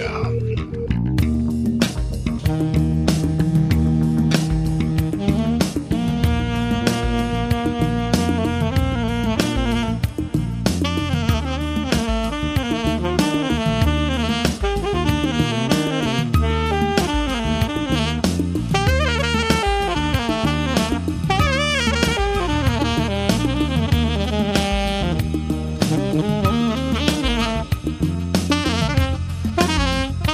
Sound. Thank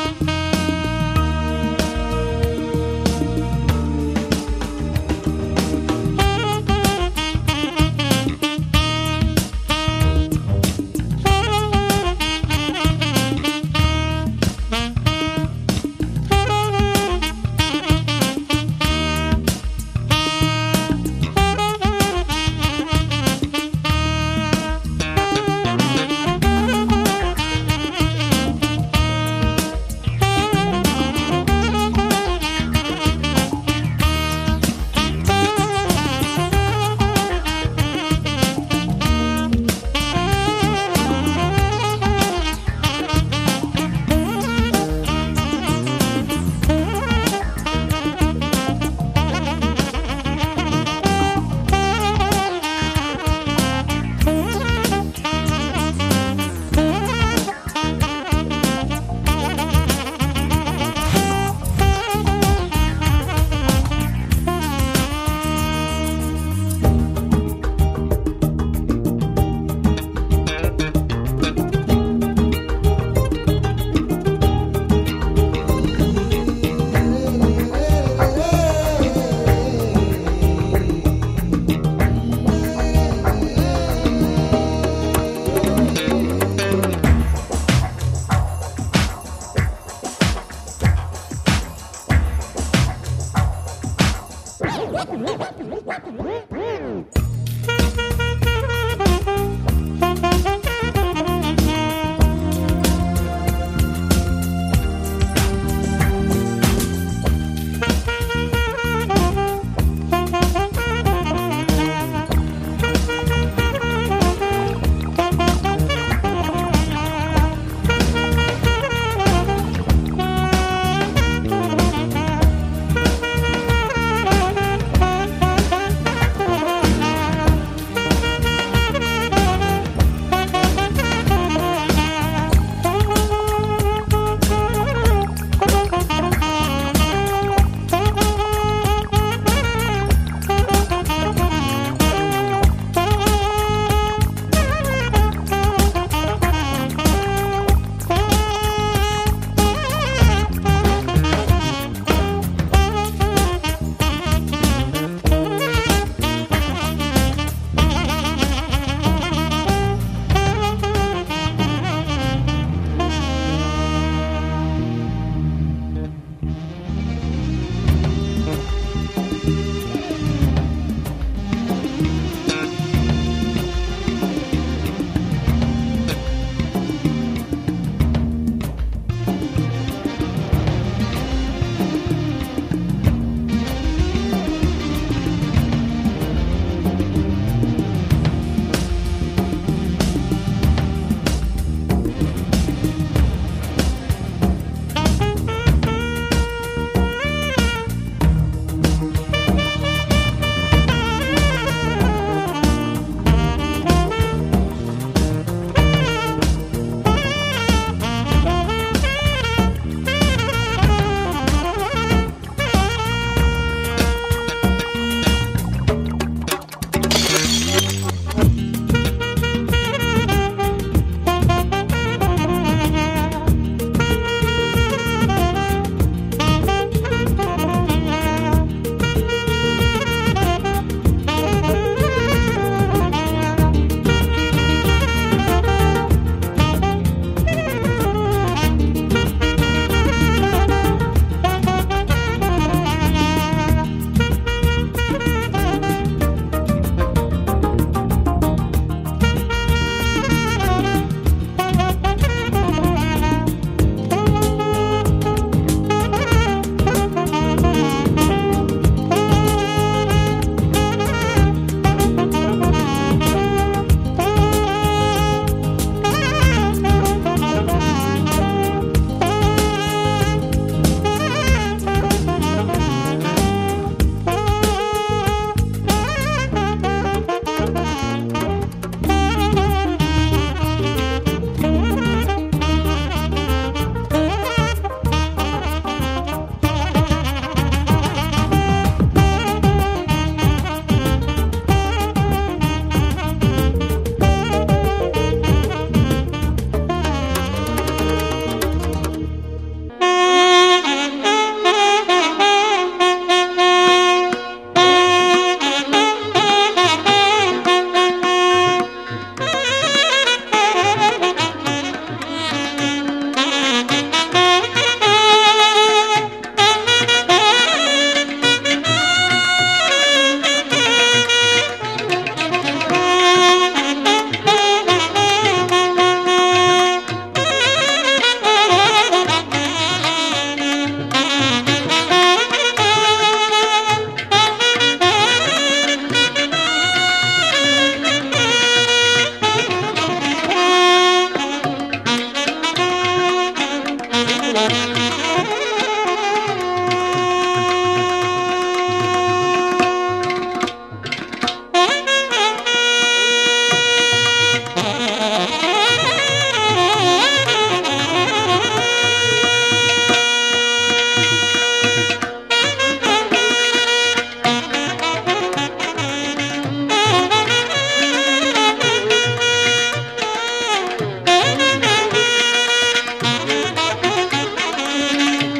ஆ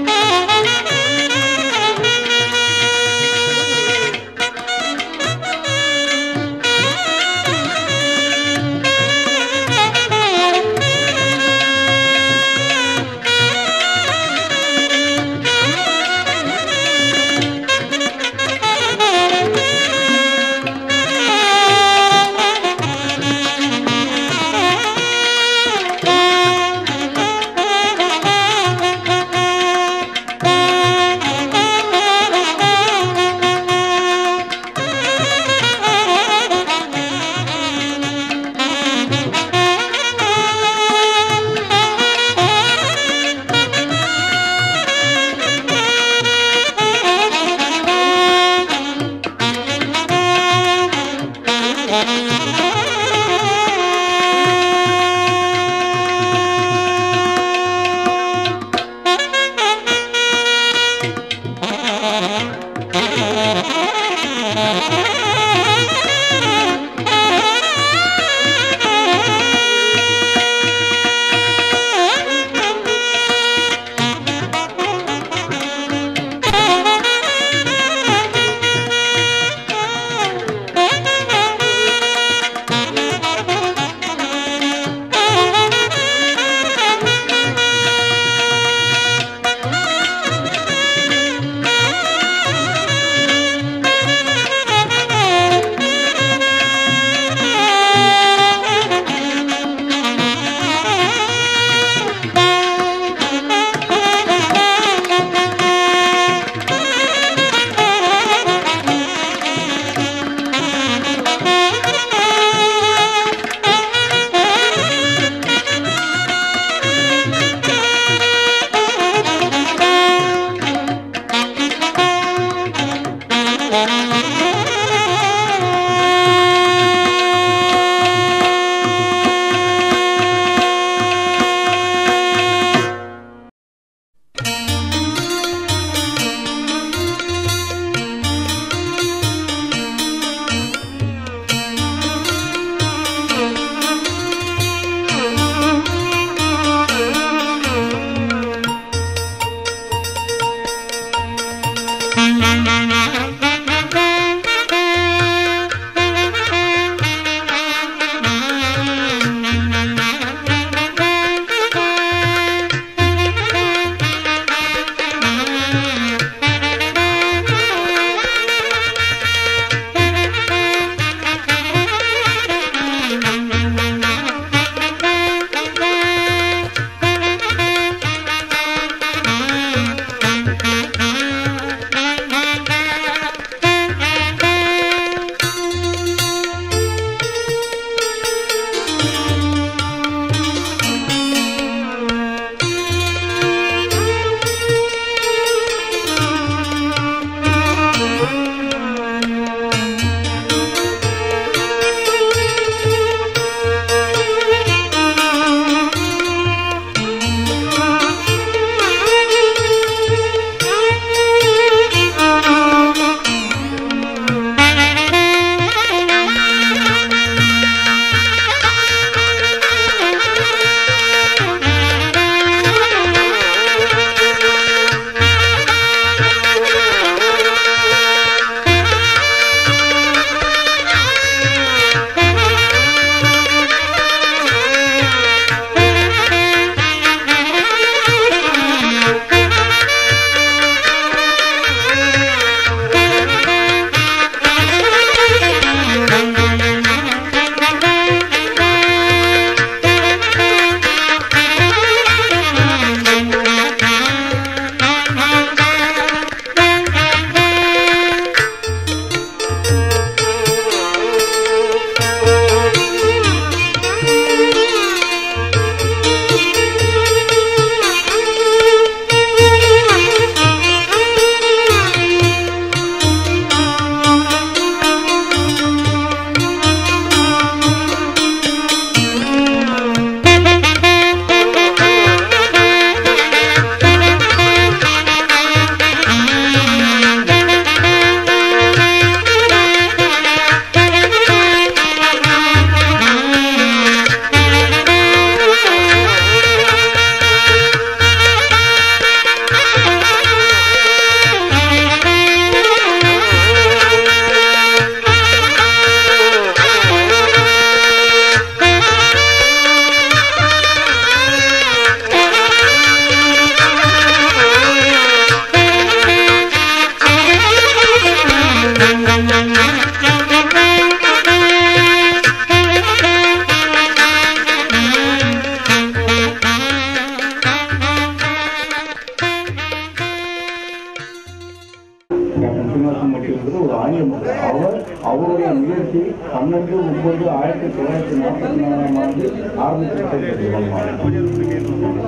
அப்படிங்கிறது ஒரு ஆணியம் இல்லை. அவர் அவருடைய முயற்சி பன்னெண்டு ஒன்பது ஆயிரத்தி தொள்ளாயிரத்தி நாற்பத்தி நாலாம் ஆண்டு ஆரம்பிக்கப்பட்ட நிறுவனமாகும்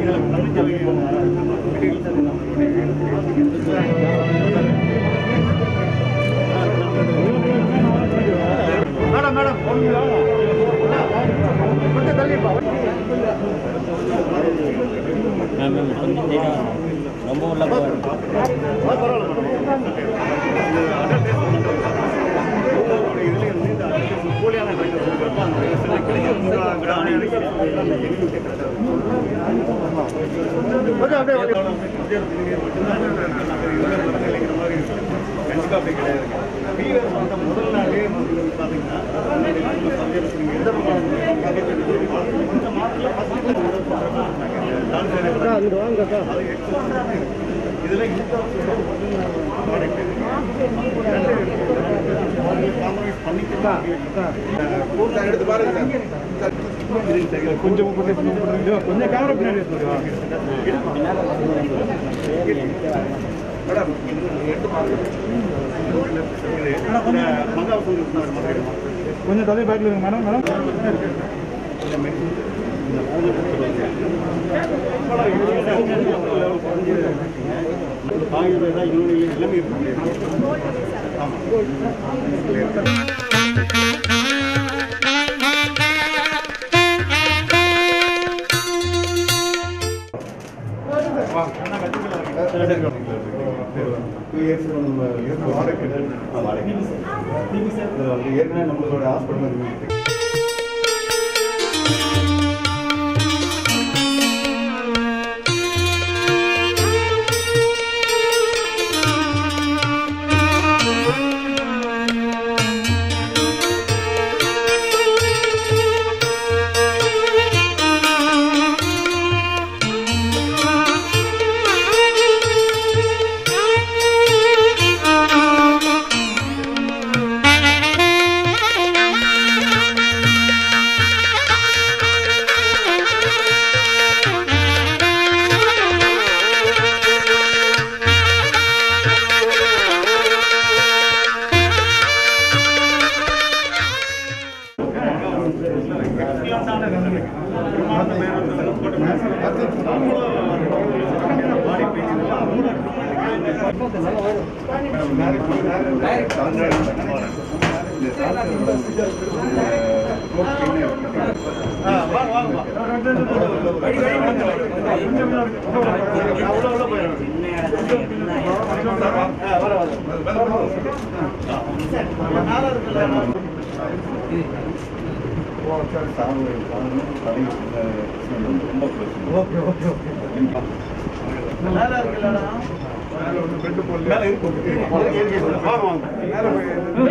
மேடம் மேடம் கொஞ்சம் தள்ளிப்பா ரொம்ப உள்ள கொஞ்சம் அப்படியே கண்டிப்பாக அப்படி கிடையாது ஃபீவர் வந்த முதல் நாளே வந்து பார்த்தீங்கன்னா இந்த இந்த மாதத்தில் அங்கிட்டு வாங்கக்கா இதில் இந்த காம்ப்ரமைஸ் பண்ணிக்கலாம் எடுத்து பாருங்க கொஞ்சம் கொஞ்சம் கேமரா பின்னாடி வச்சுக்கோ மேடம் எடுத்து பாருங்க மங்காவசம் மதுரை கொஞ்சம் தள்ளி பேக்கில் இருங்க மேடம் மேடம் ஆயுர்வேதா யூனியன் எல்லாமே இருக்கு டூ இயர்ஸ் நம்ம வாடகை வாடகை ஏற்கனவே நம்மளோட ஹாஸ்பிட்டல் ஓகே ஓகே ஓகே மேல இருக்கு வாங்க வாங்க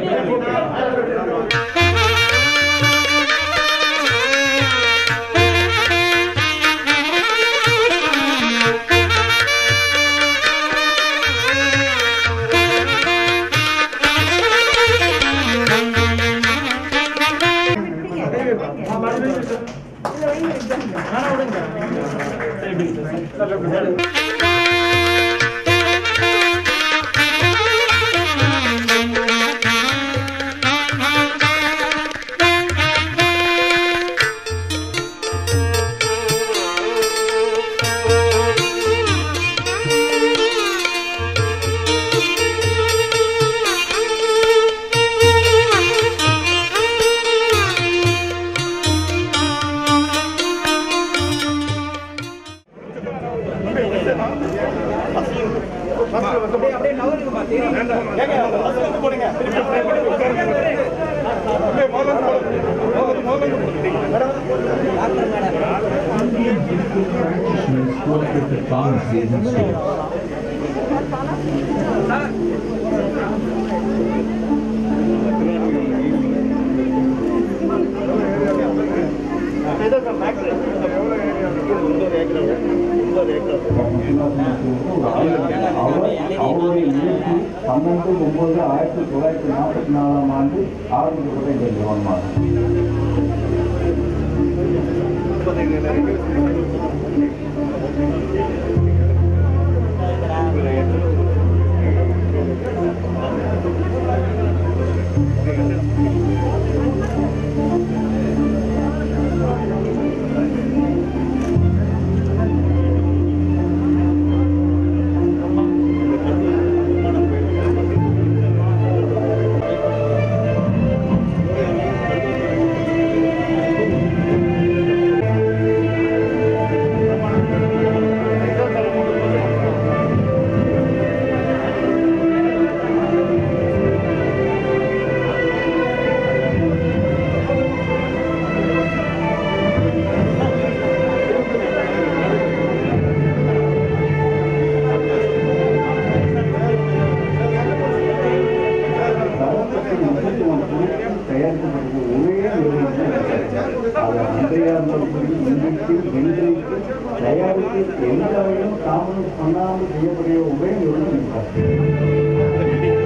அவர் அவருடைய முயற்சி பன்னெண்டு ஒன்பது ஆயிரத்தி தொள்ளாயிரத்தி நாற்பத்தி நாலாம் ஆண்டு ஆரம்பிக்கப்பட்ட இந்த நிறுவனமாகும் தாமதம் பண்ணாமல் செய்யக்கூடிய ஒரே நிறுவனம் இன்காஸ்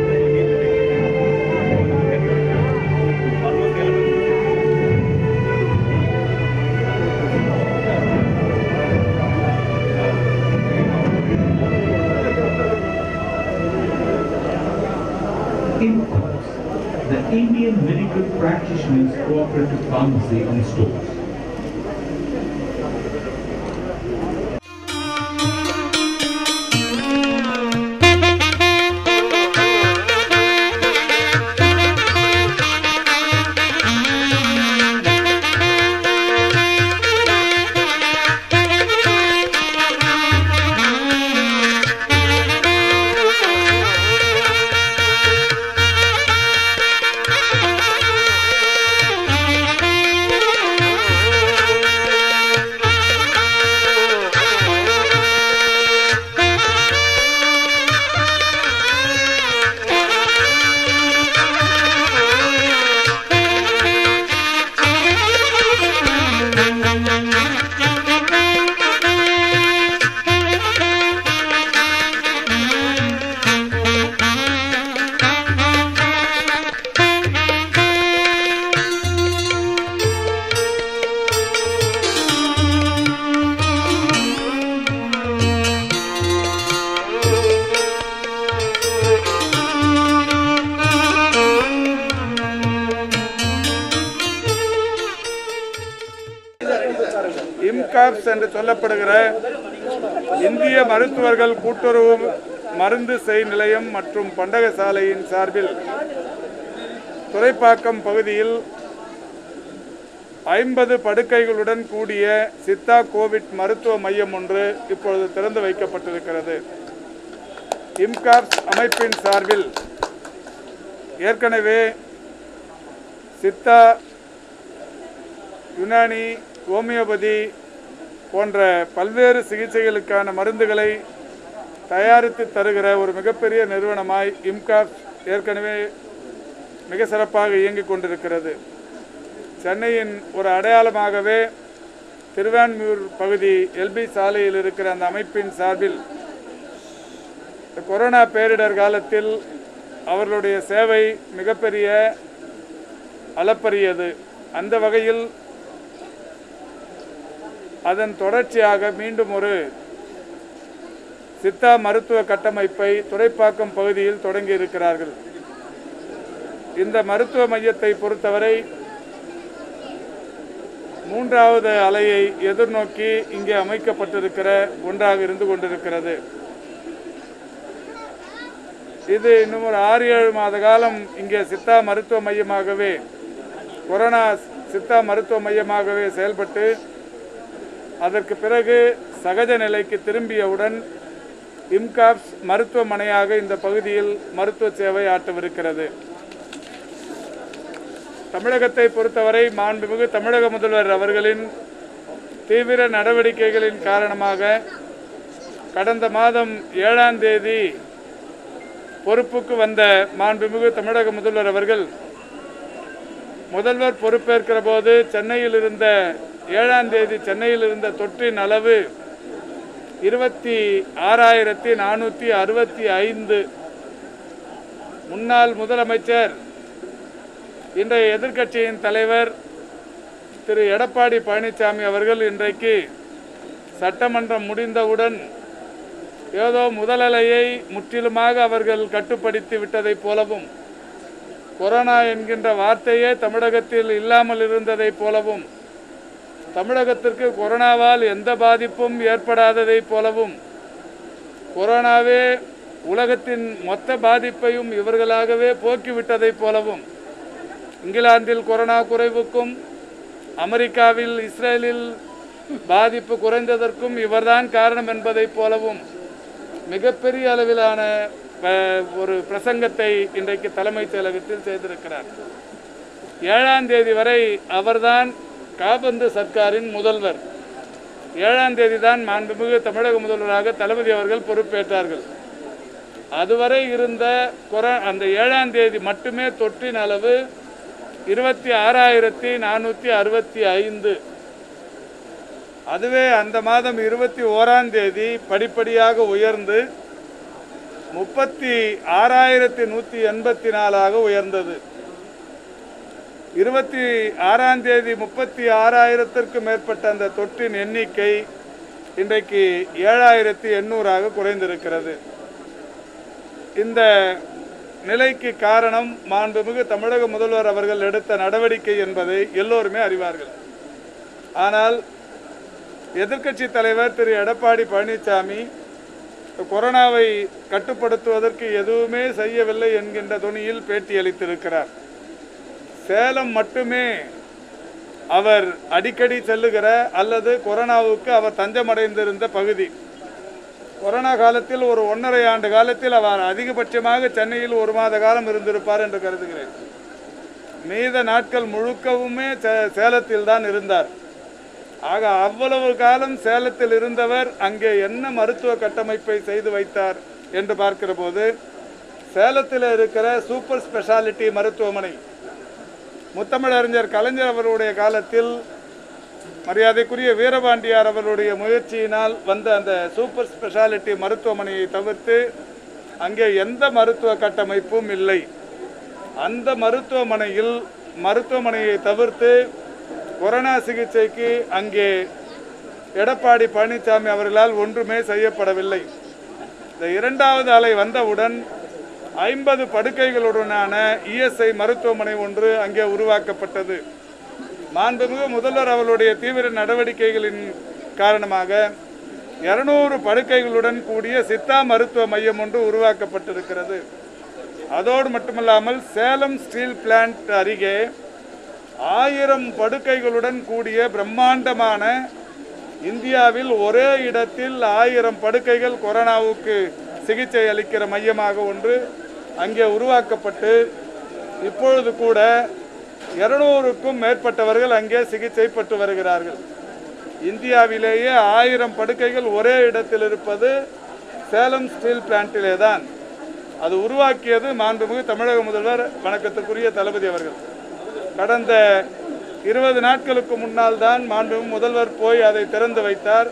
IMCOS, the Indian Medical Practitioners Cooperative Pharmacy and Stores. IMCOPS என்று சொல்லப்படுகிற இந்திய மருத்துவர்கள் கூட்டுறவு மருந்து செய் நிலையம் மற்றும் பண்டகசாலையின் சார்பில் துறைப்பாக்கம் பகுதியில் ஐம்பது படுக்கைகளுடன் கூடிய சித்தா கோவிட் மருத்துவ மையம் ஒன்று இப்பொழுது திறந்து வைக்கப்பட்டிருக்கிறது இம்காப்ஸ் அமைப்பின் சார்பில் ஏற்கனவே சித்தா யுனானி ஹோமியோபதி போன்ற பல்வேறு சிகிச்சைகளுக்கான மருந்துகளை தயாரித்து தருகிற ஒரு மிகப்பெரிய நிறுவனமாய் இம்காப் ஏற்கனவே மிக சிறப்பாக இயங்கிக் கொண்டிருக்கிறது சென்னையின் ஒரு அடையாளமாகவே திருவான்மியூர் பகுதி எல்பி சாலையில் இருக்கிற அந்த அமைப்பின் சார்பில் இந்த கொரோனா பேரிடர் காலத்தில் அவர்களுடைய சேவை மிகப்பெரிய அளப்பரியது அந்த வகையில் அதன் தொடர்ச்சியாக மீண்டும் ஒரு சித்தா மருத்துவ கட்டமைப்பை துறைப்பாக்கம் பகுதியில் தொடங்கி இருக்கிறார்கள் இந்த மருத்துவ மையத்தை பொறுத்தவரை மூன்றாவது அலையை எதிர்நோக்கி இங்கே அமைக்கப்பட்டிருக்கிற ஒன்றாக இருந்து கொண்டிருக்கிறது இது இன்னும் ஒரு ஆறு ஏழு மாத காலம் இங்கே சித்தா மருத்துவ மையமாகவே கொரோனா சித்தா மருத்துவ மையமாகவே செயல்பட்டு அதற்கு பிறகு சகஜ நிலைக்கு திரும்பியவுடன் இம்காப்ஸ் மருத்துவமனையாக இந்த பகுதியில் மருத்துவ சேவை ஆட்டவிருக்கிறது தமிழகத்தை பொறுத்தவரை மாண்புமிகு தமிழக முதல்வர் அவர்களின் தீவிர நடவடிக்கைகளின் காரணமாக கடந்த மாதம் ஏழாம் தேதி பொறுப்புக்கு வந்த மாண்புமிகு தமிழக முதல்வர் அவர்கள் முதல்வர் பொறுப்பேற்கிற போது சென்னையில் இருந்த ஏழாம் தேதி சென்னையில் இருந்த தொற்றின் அளவு இருபத்தி ஆறாயிரத்தி நானூற்றி அறுபத்தி ஐந்து முன்னாள் முதலமைச்சர் இன்றைய எதிர்க்கட்சியின் தலைவர் திரு எடப்பாடி பழனிசாமி அவர்கள் இன்றைக்கு சட்டமன்றம் முடிந்தவுடன் ஏதோ முதலலையை முற்றிலுமாக அவர்கள் கட்டுப்படுத்தி விட்டதைப் போலவும் கொரோனா என்கின்ற வார்த்தையே தமிழகத்தில் இல்லாமல் இருந்ததைப் போலவும் தமிழகத்திற்கு கொரோனாவால் எந்த பாதிப்பும் ஏற்படாததைப் போலவும் கொரோனாவே உலகத்தின் மொத்த பாதிப்பையும் இவர்களாகவே போக்கிவிட்டதைப் போலவும் இங்கிலாந்தில் கொரோனா குறைவுக்கும் அமெரிக்காவில் இஸ்ரேலில் பாதிப்பு குறைந்ததற்கும் இவர்தான் காரணம் என்பதைப் போலவும் மிகப்பெரிய அளவிலான அஹ், ஒரு பிரசங்கத்தை இன்றைக்கு தலைமைச் செயலகத்தில் செய்திருக்கிறார் ஏழாம் தேதி வரை அவர்தான் காபந்து சர்க்காரின் முதல்வர் ஏழாம் தேதி தான் மாண்புமிகு தமிழக முதல்வராக தளபதி அவர்கள் பொறுப்பேற்றார்கள் அதுவரை இருந்த கொரோ அந்த ஏழாம் தேதி மட்டுமே தொற்றின் அளவு இருபத்தி ஆறாயிரத்தி நானூற்றி அறுபத்தி ஐந்து அதுவே அந்த மாதம் இருபத்தி ஓராம் தேதி படிப்படியாக உயர்ந்து முப்பத்தி ஆறாயிரத்தி நூற்றி எண்பத்தி நாலாக உயர்ந்தது இருபத்தி ஆறாம் தேதி முப்பத்தி ஆறாயிரத்திற்கும் மேற்பட்ட அந்த தொற்றின் எண்ணிக்கை இன்றைக்கு ஏழாயிரத்தி எண்ணூறாக குறைந்திருக்கிறது இந்த நிலைக்கு காரணம் மாண்புமிகு தமிழக முதல்வர் அவர்கள் எடுத்த நடவடிக்கை என்பதை எல்லோருமே அறிவார்கள் ஆனால் எதிர்க்கட்சி தலைவர் திரு எடப்பாடி பழனிசாமி கொரோனாவை கட்டுப்படுத்துவதற்கு எதுவுமே செய்யவில்லை என்கின்ற துணியில் பேட்டியளித்திருக்கிறார் சேலம் மட்டுமே அவர் அடிக்கடி செல்லுகிற அல்லது கொரோனாவுக்கு அவர் தஞ்சமடைந்திருந்த பகுதி கொரோனா காலத்தில் ஒரு ஒன்றரை ஆண்டு காலத்தில் அவர் அதிகபட்சமாக சென்னையில் ஒரு மாத காலம் இருந்திருப்பார் என்று கருதுகிறேன் மீத நாட்கள் முழுக்கவுமே சே- சேலத்தில் தான் இருந்தார் ஆக அவ்வளவு காலம் சேலத்தில் இருந்தவர் அங்கே என்ன மருத்துவ கட்டமைப்பை செய்து வைத்தார் என்று பார்க்கிற போது சேலத்தில் இருக்கிற சூப்பர் ஸ்பெஷாலிட்டி மருத்துவமனை முத்தமிழறிஞர் கலைஞர் அவருடைய காலத்தில் மரியாதைக்குரிய வீரபாண்டியார் அவருடைய முயற்சியினால் வந்த அந்த சூப்பர் ஸ்பெஷாலிட்டி மருத்துவமனையை தவிர்த்து அங்கே எந்த மருத்துவ கட்டமைப்பும் இல்லை அந்த மருத்துவமனையில் மருத்துவமனையை தவிர்த்து கொரோனா சிகிச்சைக்கு அங்கே எடப்பாடி பழனிசாமி அவர்களால் ஒன்றுமே செய்யப்படவில்லை இந்த இரண்டாவது அலை வந்தவுடன் ஐம்பது படுக்கைகளுடனான இஎஸ்ஐ மருத்துவமனை ஒன்று அங்கே உருவாக்கப்பட்டது மாண்புமிகு முதல்வர் அவர்களுடைய தீவிர நடவடிக்கைகளின் காரணமாக இருநூறு படுக்கைகளுடன் கூடிய சித்தா மருத்துவ மையம் ஒன்று உருவாக்கப்பட்டிருக்கிறது அதோடு மட்டுமல்லாமல் சேலம் ஸ்டீல் பிளான்ட் அருகே ஆயிரம் படுக்கைகளுடன் கூடிய பிரம்மாண்டமான இந்தியாவில் ஒரே இடத்தில் ஆயிரம் படுக்கைகள் கொரோனாவுக்கு சிகிச்சை அளிக்கிற மையமாக ஒன்று அங்கே உருவாக்கப்பட்டு இப்பொழுது கூட இருநூறுக்கும் மேற்பட்டவர்கள் அங்கே சிகிச்சை பெற்று வருகிறார்கள் இந்தியாவிலேயே ஆயிரம் படுக்கைகள் ஒரே இடத்தில் இருப்பது சேலம் ஸ்டீல் பிளான்ட்டிலே தான் அது உருவாக்கியது மாண்புமிகு தமிழக முதல்வர் வணக்கத்துக்குரிய தளபதி அவர்கள் கடந்த இருபது நாட்களுக்கு முன்னால் தான் மாண்புமிகு முதல்வர் போய் அதை திறந்து வைத்தார்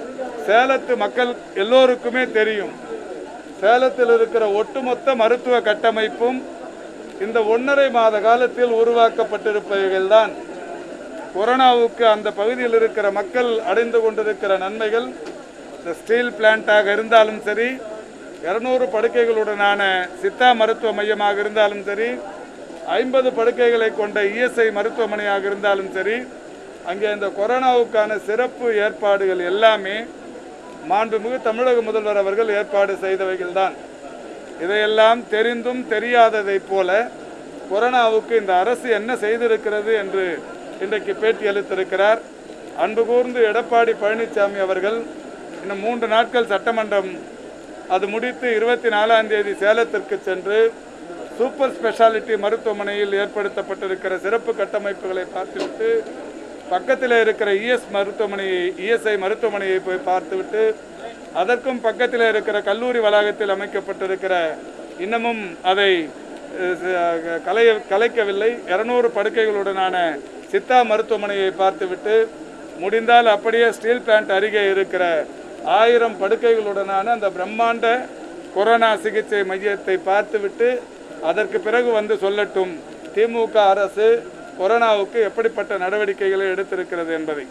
சேலத்து மக்கள் எல்லோருக்குமே தெரியும் சேலத்தில் இருக்கிற ஒட்டுமொத்த மருத்துவ கட்டமைப்பும் இந்த ஒன்றரை மாத காலத்தில் உருவாக்கப்பட்டிருப்பவைகள் தான் கொரோனாவுக்கு அந்த பகுதியில் இருக்கிற மக்கள் அடைந்து கொண்டிருக்கிற நன்மைகள் இந்த ஸ்டீல் பிளான்ட்டாக இருந்தாலும் சரி இருநூறு படுக்கைகளுடனான சித்தா மருத்துவ மையமாக இருந்தாலும் சரி ஐம்பது படுக்கைகளை கொண்ட இஎஸ்ஐ மருத்துவமனையாக இருந்தாலும் சரி அங்கே இந்த கொரோனாவுக்கான சிறப்பு ஏற்பாடுகள் எல்லாமே மாண்புமிகு தமிழக முதல்வர் அவர்கள் ஏற்பாடு செய்தவைகள் தான் இதையெல்லாம் தெரிந்தும் தெரியாததைப் போல கொரோனாவுக்கு இந்த அரசு என்ன செய்திருக்கிறது என்று இன்றைக்கு பேட்டி அளித்திருக்கிறார் அன்பு கூர்ந்து எடப்பாடி பழனிசாமி அவர்கள் இன்னும் மூன்று நாட்கள் சட்டமன்றம் அது முடித்து இருபத்தி நாலாம் தேதி சேலத்திற்கு சென்று சூப்பர் ஸ்பெஷாலிட்டி மருத்துவமனையில் ஏற்படுத்தப்பட்டிருக்கிற சிறப்பு கட்டமைப்புகளை பார்த்துவிட்டு பக்கத்தில் இருக்கிற இஎஸ் மருத்துவமனையை இஎஸ்ஐ மருத்துவமனையை போய் பார்த்துவிட்டு அதற்கும் பக்கத்தில் இருக்கிற கல்லூரி வளாகத்தில் அமைக்கப்பட்டிருக்கிற இன்னமும் அதை அஹ், ச- கலைய கலைக்கவில்லை இருநூறு படுக்கைகளுடனான சித்தா மருத்துவமனையை பார்த்துவிட்டு முடிந்தால் அப்படியே ஸ்டீல் பிளான்ட் அருகே இருக்கிற ஆயிரம் படுக்கைகளுடனான அந்த பிரம்மாண்ட கொரோனா சிகிச்சை மையத்தை பார்த்துவிட்டு அதற்கு பிறகு வந்து சொல்லட்டும் திமுக அரசு கொரோனாவுக்கு எப்படிப்பட்ட நடவடிக்கைகளை எடுத்திருக்கிறது என்பதை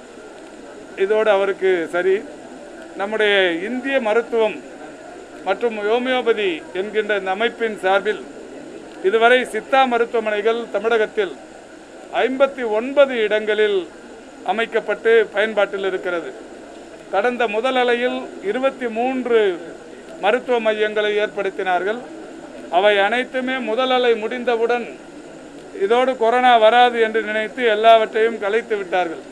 இதோடு அவருக்கு சரி நம்முடைய இந்திய மருத்துவம் மற்றும் ஹோமியோபதி என்கின்ற இந்த அமைப்பின் சார்பில் இதுவரை சித்தா மருத்துவமனைகள் தமிழகத்தில் ஐம்பத்தி ஒன்பது இடங்களில் அமைக்கப்பட்டு பயன்பாட்டில் இருக்கிறது கடந்த முதல் அலையில் இருபத்தி மூன்று மருத்துவ மையங்களை ஏற்படுத்தினார்கள் அவை அனைத்துமே முதல் அலை முடிந்தவுடன் இதோடு கொரோனா வராது என்று நினைத்து எல்லாவற்றையும் கலைத்து விட்டார்கள்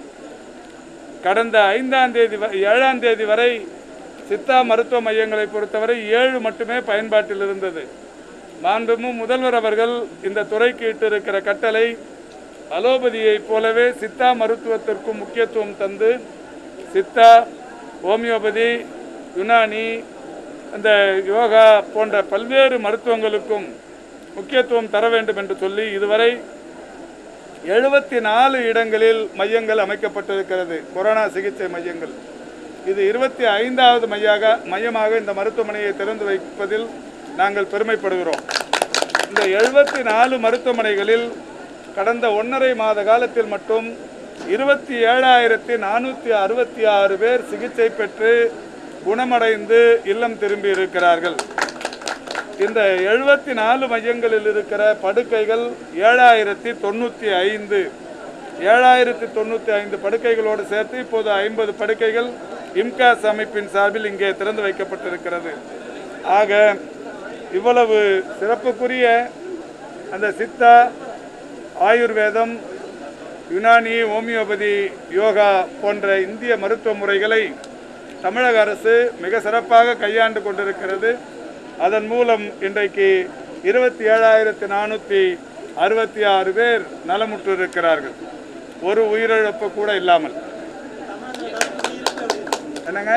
கடந்த ஐந்தாம் தேதி வ- ஏழாம் தேதி வரை சித்தா மருத்துவ மையங்களை பொறுத்தவரை ஏழு மட்டுமே பயன்பாட்டில் இருந்தது மாண்புமிகு முதல்வர் அவர்கள் இந்த துறைக்கு இட்டிருக்கிற கட்டளை அலோபதியைப் போலவே சித்தா மருத்துவத்திற்கும் முக்கியத்துவம் தந்து சித்தா ஹோமியோபதி யுனானி இந்த யோகா போன்ற பல்வேறு மருத்துவங்களுக்கும் முக்கியத்துவம் தர வேண்டும் என்று சொல்லி இதுவரை எழுபத்தி நாலு இடங்களில் மையங்கள் அமைக்கப்பட்டிருக்கிறது கொரோனா சிகிச்சை மையங்கள் இது இருபத்தி ஐந்தாவது மையாக மையமாக இந்த மருத்துவமனையை திறந்து வைப்பதில் நாங்கள் பெருமைப்படுகிறோம் இந்த எழுபத்தி நாலு மருத்துவமனைகளில் கடந்த ஒன்றரை மாத காலத்தில் மட்டும் இருபத்தி ஏழாயிரத்தி நானூற்றி அறுபத்தி ஆறு பேர் சிகிச்சை பெற்று குணமடைந்து இல்லம் திரும்பி இருக்கிறார்கள் இந்த எழுபத்தி நாலு மையங்களில் இருக்கிற படுக்கைகள் ஏழாயிரத்தி தொண்ணூற்றி ஐந்து ஏழாயிரத்தி தொண்ணூற்றி ஐந்து படுக்கைகளோடு சேர்த்து இப்போது ஐம்பது படுக்கைகள் இம்காஸ் அமைப்பின் சார்பில் இங்கே திறந்து வைக்கப்பட்டிருக்கிறது ஆக இவ்வளவு சிறப்புக்குரிய அந்த சித்தா ஆயுர்வேதம் யுனானி ஹோமியோபதி யோகா போன்ற இந்திய மருத்துவ முறைகளை தமிழக அரசு மிக சிறப்பாக கையாண்டு கொண்டிருக்கிறது அதன் மூலம் இன்றைக்கு இருபத்தி ஏழாயிரத்தி நானூற்றி அறுபத்தி ஆறு பேர் நலமுற்று இருக்கிறார்கள் ஒரு உயிரிழப்பு கூட இல்லாமல் என்னங்க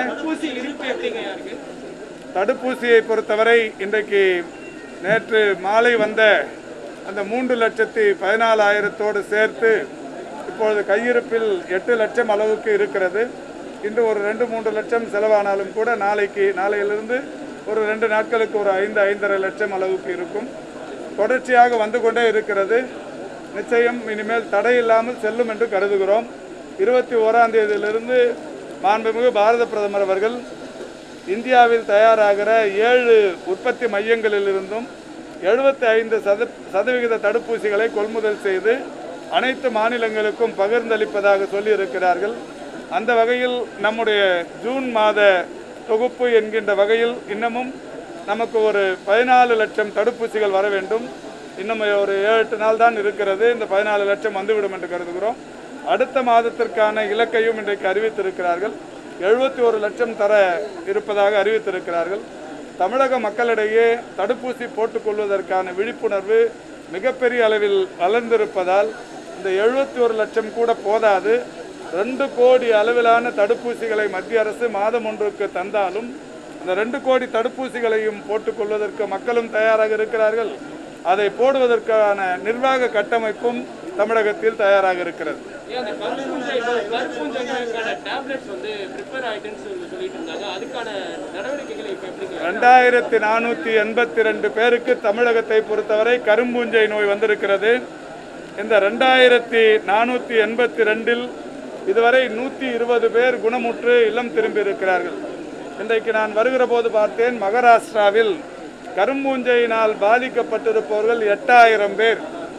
தடுப்பூசியை பொறுத்தவரை இன்றைக்கு நேற்று மாலை வந்த அந்த மூன்று லட்சத்தி பதினாலாயிரத்தோடு சேர்த்து இப்பொழுது கையிருப்பில் எட்டு லட்சம் அளவுக்கு இருக்கிறது இன்று ஒரு ரெண்டு மூன்று லட்சம் செலவானாலும் கூட நாளைக்கு நாளையிலிருந்து ஒரு ரெண்டு நாட்களுக்கு ஒரு ஐந்து ஐந்தரை லட்சம் அளவுக்கு இருக்கும் தொடர்ச்சியாக வந்து கொண்டே இருக்கிறது நிச்சயம் இனிமேல் தடை இல்லாமல் செல்லும் என்று கருதுகிறோம் இருபத்தி ஓராம் தேதியிலிருந்து மாண்புமிகு பாரத பிரதமர் அவர்கள் இந்தியாவில் தயாராகிற ஏழு உற்பத்தி மையங்களிலிருந்தும் எழுபத்தி ஐந்து சத சதவிகித தடுப்பூசிகளை கொள்முதல் செய்து அனைத்து மாநிலங்களுக்கும் பகிர்ந்தளிப்பதாக சொல்லியிருக்கிறார்கள் அந்த வகையில் நம்முடைய ஜூன் மாத தொகுப்பு என்கின்ற வகையில் இன்னமும் நமக்கு ஒரு பதினாலு லட்சம் தடுப்பூசிகள் வர வேண்டும் இன்னும் ஒரு ஏழு எட்டு நாள் தான் இருக்கிறது இந்த பதினாலு லட்சம் வந்துவிடும் என்று கருதுகிறோம் அடுத்த மாதத்திற்கான இலக்கையும் இன்றைக்கு அறிவித்திருக்கிறார்கள் எழுபத்தி ஒரு லட்சம் தர இருப்பதாக அறிவித்திருக்கிறார்கள் தமிழக மக்களிடையே தடுப்பூசி போட்டுக்கொள்வதற்கான விழிப்புணர்வு மிகப்பெரிய அளவில் வளர்ந்திருப்பதால் இந்த எழுபத்தி ஒரு லட்சம் கூட போதாது ரெண்டு கோடி அளவிலான தடுப்பூசிகளை மத்திய அரசு மாதம் ஒன்றுக்கு தந்தாலும் அந்த ரெண்டு கோடி தடுப்பூசிகளையும் போட்டுக்கொள்வதற்கு மக்களும் தயாராக இருக்கிறார்கள் அதை போடுவதற்கான நிர்வாக கட்டமைப்பும் தமிழகத்தில் தயாராக இருக்கிறது ஏன் அந்த கருப்பூஞ்சை கருப்பூஞ்சைக்கான டேப்லெட்ஸ் வந்து ப்ரிப்பேர் ஆயிட்டுன்னு சொல்லி சொல்லிட்டு இருந்தாங்க அதுக்கான நடவடிக்கைகளை இப்போ எப்படிங்க ரெண்டாயிரத்தி நானூற்றி எண்பத்தி ரெண்டு பேருக்கு தமிழகத்தை பொறுத்தவரை கரும்பூஞ்சை நோய் வந்திருக்கிறது இந்த ரெண்டாயிரத்தி நானூற்றி எண்பத்தி ரெண்டில் இதுவரை நூற்றி இருபது பேர் குணமுற்று இல்லம் திரும்பி இருக்கிறார்கள் இன்றைக்கு நான் வருகிற போது பார்த்தேன் மகாராஷ்டிராவில் கரும்பூஞ்சையினால் பாதிக்கப்பட்டிருப்பவர்கள் எட்டாயிரம் பேர்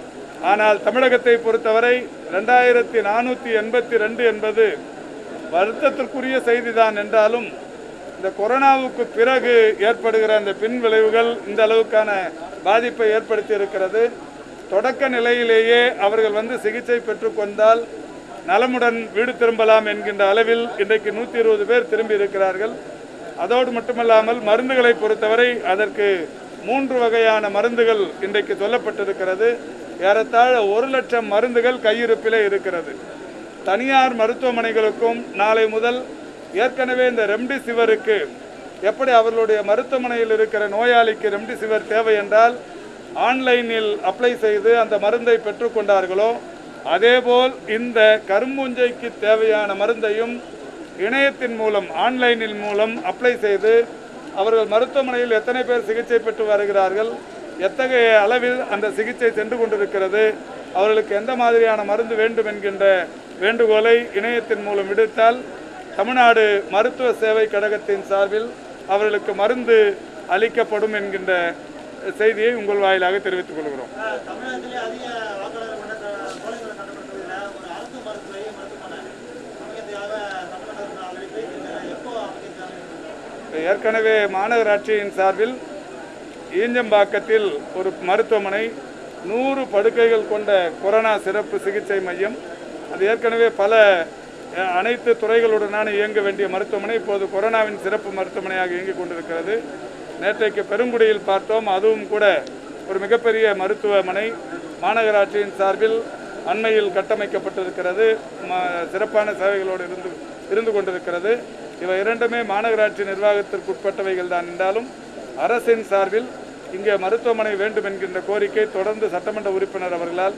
ஆனால் தமிழகத்தை பொறுத்தவரை ரெண்டாயிரத்தி நானூற்றி எண்பத்தி ரெண்டு என்பது வருத்தத்திற்குரிய செய்திதான் என்றாலும் இந்த கொரோனாவுக்கு பிறகு ஏற்படுகிற அந்த பின் விளைவுகள் இந்த அளவுக்கான பாதிப்பை ஏற்படுத்தி இருக்கிறது தொடக்க நிலையிலேயே அவர்கள் வந்து சிகிச்சை பெற்றுக்கொண்டால் நலமுடன் வீடு திரும்பலாம் என்கின்ற அளவில் இன்றைக்கு நூற்றி இருபது பேர் திரும்பி இருக்கிறார்கள் அதோடு மட்டுமல்லாமல் மருந்துகளை பொறுத்தவரை அதற்கு மூன்று வகையான மருந்துகள் இன்றைக்கு சொல்லப்பட்டிருக்கிறது ஏறத்தாழ ஒரு லட்சம் மருந்துகள் கையிருப்பிலே இருக்கிறது தனியார் மருத்துவமனைகளுக்கும் நாளை முதல் ஏற்கனவே இந்த ரெம்டிசிவருக்கு எப்படி அவர்களுடைய மருத்துவமனையில் இருக்கிற நோயாளிக்கு ரெம்டிசிவர் தேவை என்றால் ஆன்லைனில் அப்ளை செய்து அந்த மருந்தை பெற்றுக்கொண்டார்களோ அதேபோல் இந்த கரும்பூஞ்சைக்கு தேவையான மருந்தையும் இணையத்தின் மூலம் ஆன்லைனின் மூலம் அப்ளை செய்து அவர்கள் மருத்துவமனையில் எத்தனை பேர் சிகிச்சை பெற்று வருகிறார்கள் எத்தகைய அளவில் அந்த சிகிச்சை சென்று கொண்டிருக்கிறது அவர்களுக்கு எந்த மாதிரியான மருந்து வேண்டும் என்கின்ற வேண்டுகோளை இணையத்தின் மூலம் விடுத்தால் தமிழ்நாடு மருத்துவ சேவை கழகத்தின் சார்பில் அவர்களுக்கு மருந்து அளிக்கப்படும் என்கின்ற செய்தியை உங்கள் வாயிலாக தெரிவித்துக் கொள்கிறோம் தமிழகத்திலே அதிக வாக்காளர் கொண்ட த- கோழைகளை கண்டுபிடிப்பதில் ஒரு அரசு மருத்துவரை மருத்துவமனை அமைக்கிறதுக்காக தமிழக அரசு அறிவிப்பு எப்போ அமைக்கிறாங்க ஏற்கனவே மாநகராட்சியின் சார்பில் ஈஞ்சம்பாக்கத்தில் ஒரு மருத்துவமனை நூறு படுக்கைகள் கொண்ட கொரோனா சிறப்பு சிகிச்சை மையம் அது ஏற்கனவே பல அஹ், அனைத்து துறைகளுடனான இயங்க வேண்டிய மருத்துவமனை இப்போது கொரோனாவின் சிறப்பு மருத்துவமனையாக இயங்கிக் கொண்டிருக்கிறது நேற்றைக்கு பெருங்குடியில் பார்த்தோம் அதுவும் கூட ஒரு மிகப்பெரிய மருத்துவமனை மாநகராட்சியின் சார்பில் அண்மையில் கட்டமைக்கப்பட்டிருக்கிறது ம- சிறப்பான சேவைகளோடு இருந்து இருந்து கொண்டிருக்கிறது இவை இரண்டுமே மாநகராட்சி நிர்வாகத்திற்கு உட்பட்டவைகள் தான் என்றாலும் அரசின் சார்பில் இங்கே மருத்துவமனை வேண்டும் என்கின்ற கோரிக்கை தொடர்ந்து சட்டமன்ற உறுப்பினர் அவர்களால்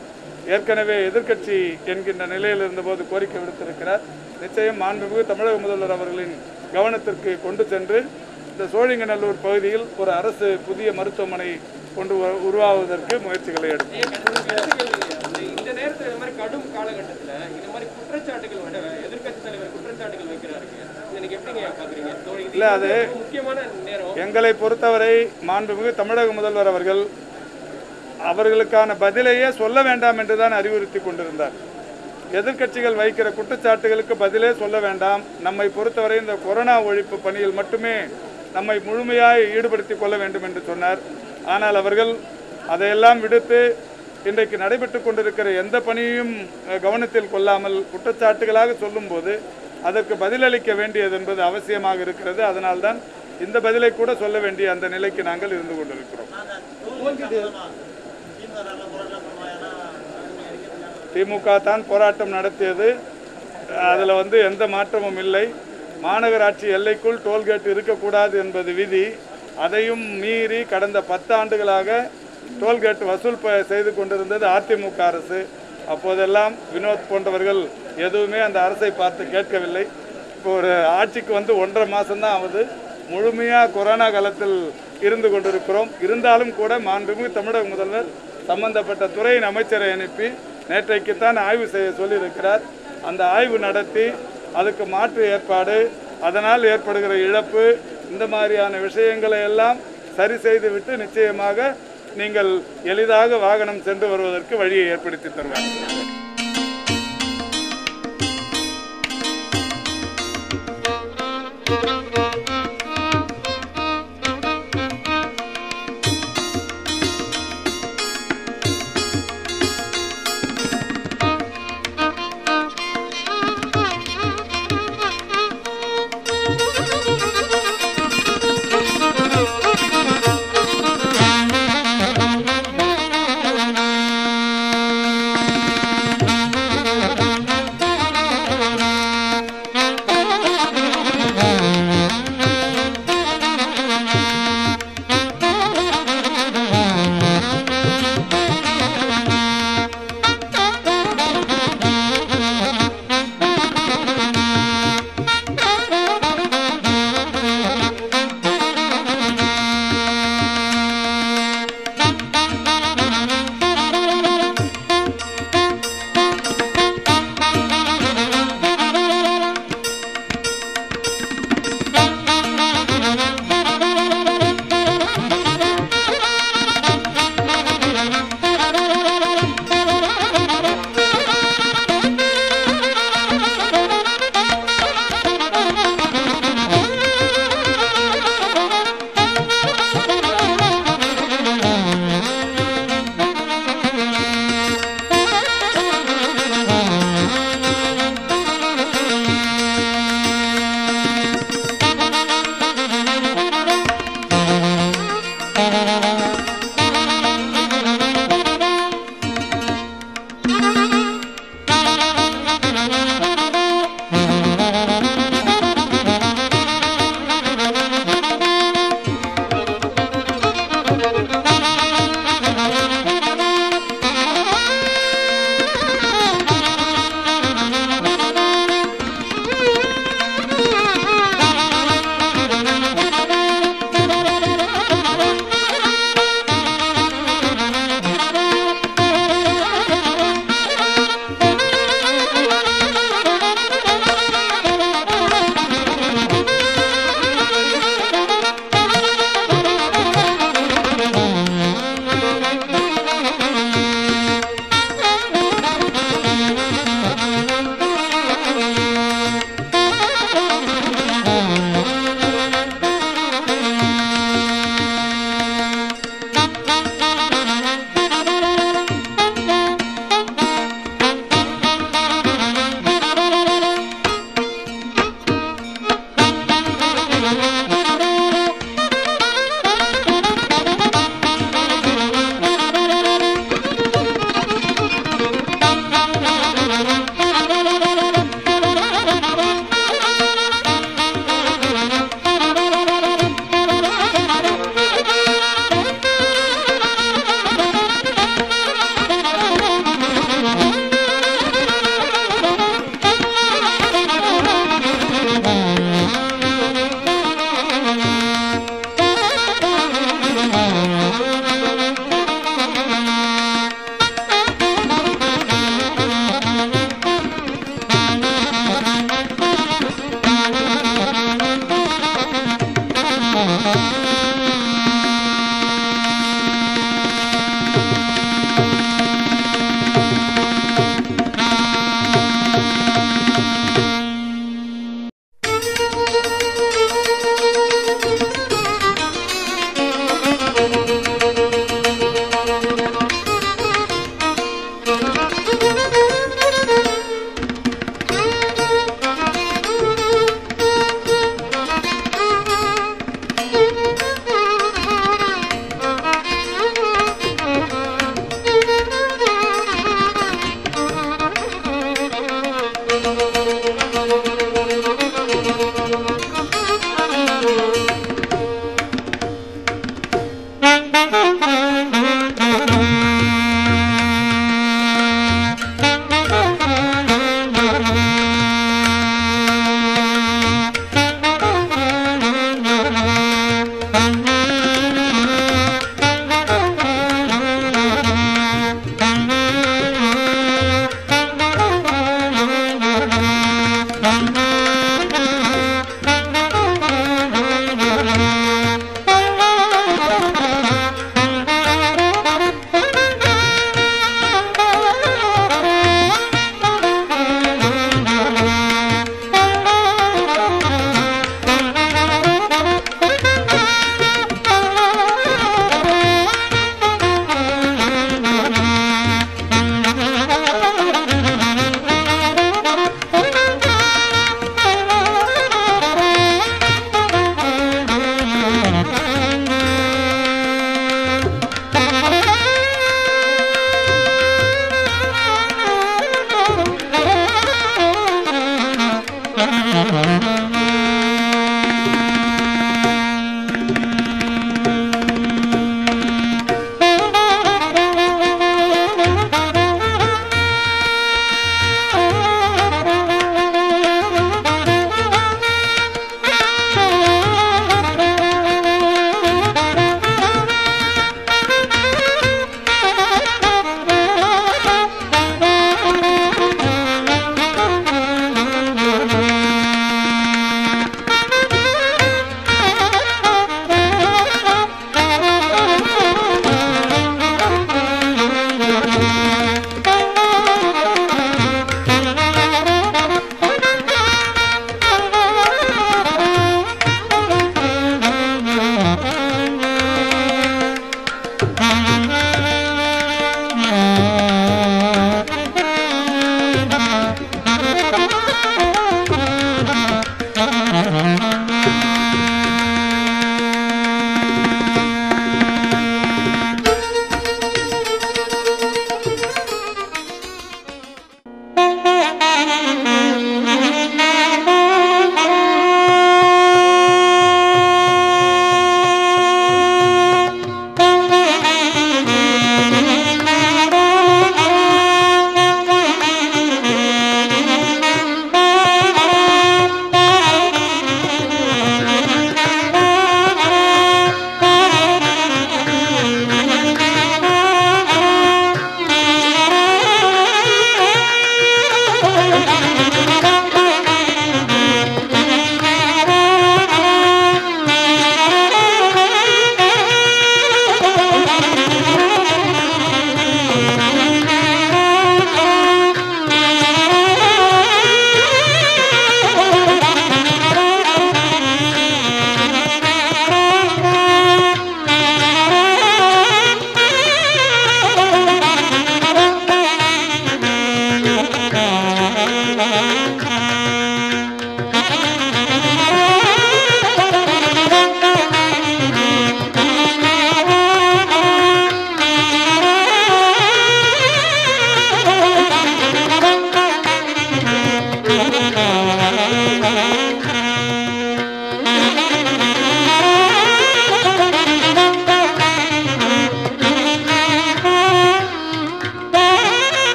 ஏற்கனவே எதிர்க்கட்சி என்கின்ற நிலையில் இருந்தபோது கோரிக்கை விடுத்திருக்கிறார் நிச்சயம் மாண்புமிகு தமிழக முதல்வர் அவர்களின் கவனத்திற்கு கொண்டு சென்று இந்த சோழிங்கநல்லூர் பகுதியில் ஒரு அரசு புதிய மருத்துவமனை கொண்டு வ- உருவாவதற்கு முயற்சிகளை எடுக்கும் இந்த நேரத்தில் இந்த மாதிரி கடும் காலகட்டத்தில் இந்த மாதிரி குற்றச்சாட்டுகள் விட எதிர்க்கட்சி தலைவர் குற்றச்சாட்டுகள் வைக்கிறாருங்க இதை நீங்க எப்படிங்க பாக்குறீங்க இது இல்ல, அது- ரொம்ப முக்கியமான நேரம் எங்களை பொறுத்தவரை மாண்புமிகு தமிழக முதல்வர் அவர்கள் அவர்களுக்கான பதிலையே சொல்ல வேண்டாம் என்று தான் அறிவுறுத்தி கொண்டிருந்தார் எதிர்க்கட்சிகள் வைக்கிற குற்றச்சாட்டுகளுக்கு பதிலே சொல்ல வேண்டாம் நம்மை பொறுத்தவரை இந்த கொரோனா ஒழிப்பு பணியில் மட்டுமே நம்மை முழுமையாய் ஈடுபடுத்திக் கொள்ள வேண்டும் என்று சொன்னார் ஆனால் அவர்கள் அதையெல்லாம் விடுத்து இன்றைக்கு நடைபெற்று கொண்டிருக்கிற எந்த பணியையும் அஹ், கவனத்தில் கொள்ளாமல் குற்றச்சாட்டுகளாக சொல்லும்போது அதற்கு பதிலளிக்க வேண்டியது என்பது அவசியமாக இருக்கிறது அதனால்தான் இந்த பதிலை கூட சொல்ல வேண்டிய அந்த நிலைக்கு நாங்கள் இருந்து கொண்டிருக்கிறோம் திமுக தான் போராட்டம் நடத்தியது அதில் வந்து எந்த மாற்றமும் இல்லை மாநகராட்சி எல்லைக்குள் டோல்கேட் இருக்கக்கூடாது என்பது விதி அதையும் மீறி கடந்த பத்து ஆண்டுகளாக டோல்கேட் வசூல் ப- செய்து கொண்டிருந்தது அதிமுக அரசு அப்போதெல்லாம் வினோத் போன்றவர்கள் எதுவுமே அந்த அரசை பார்த்து கேட்கவில்லை இப்போ ஒரு ஆட்சிக்கு வந்து ஒன்றரை மாதம்தான் ஆகுது முழுமையாக கொரோனா காலத்தில் இருந்து கொண்டிருக்கிறோம் இருந்தாலும் கூட மாண்புமிகு தமிழக முதல்வர் சம்பந்தப்பட்ட துறையின் அமைச்சரை அனுப்பி நேற்றைக்குத்தான் ஆய்வு செய்ய சொல்லியிருக்கிறார் அந்த ஆய்வு நடத்தி அதுக்கு மாற்று ஏற்பாடு அதனால் ஏற்படுகிற இழப்பு இந்த மாதிரியான விஷயங்களை எல்லாம் சரி செய்துவிட்டு நிச்சயமாக நீங்கள் எளிதாக வாகனம் சென்று வருவதற்கு வழியை ஏற்படுத்தி தருவார் Thank you.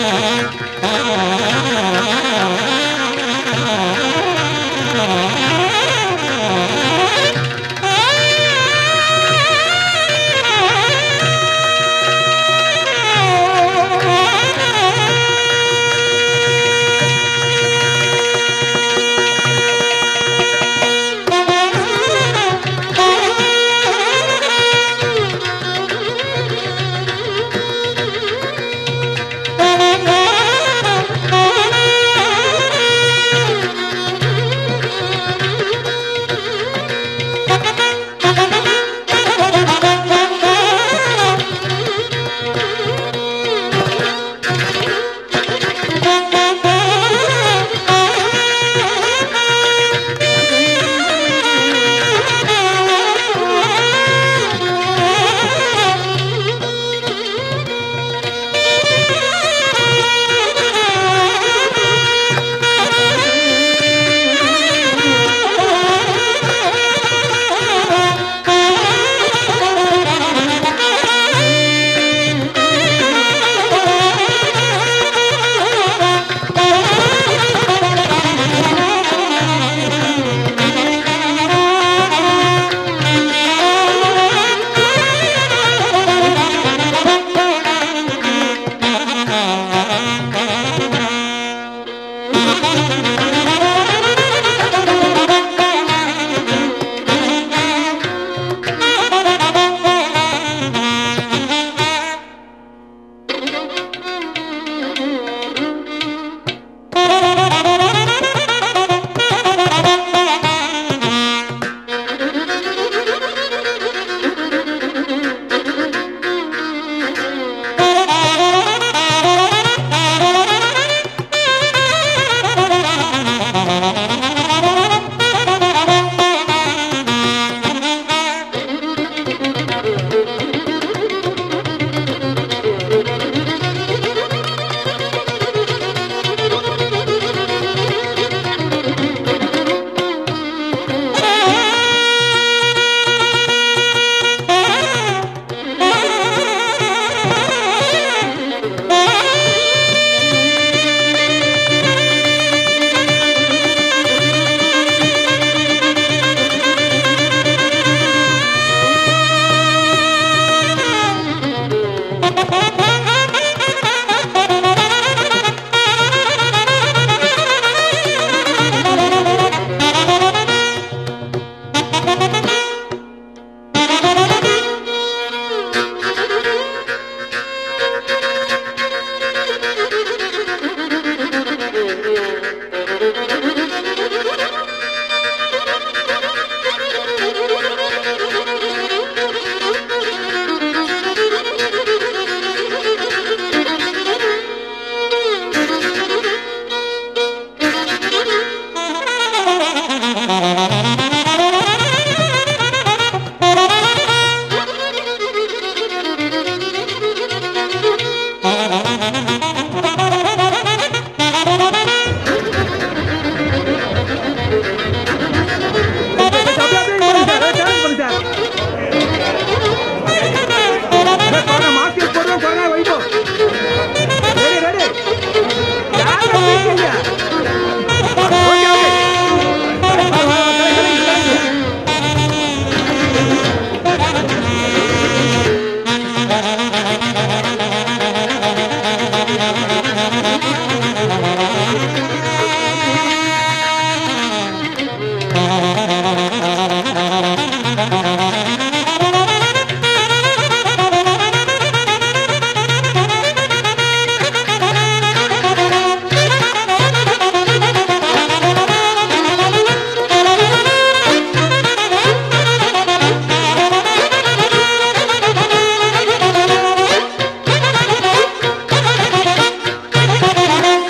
Thank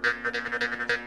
Thank you.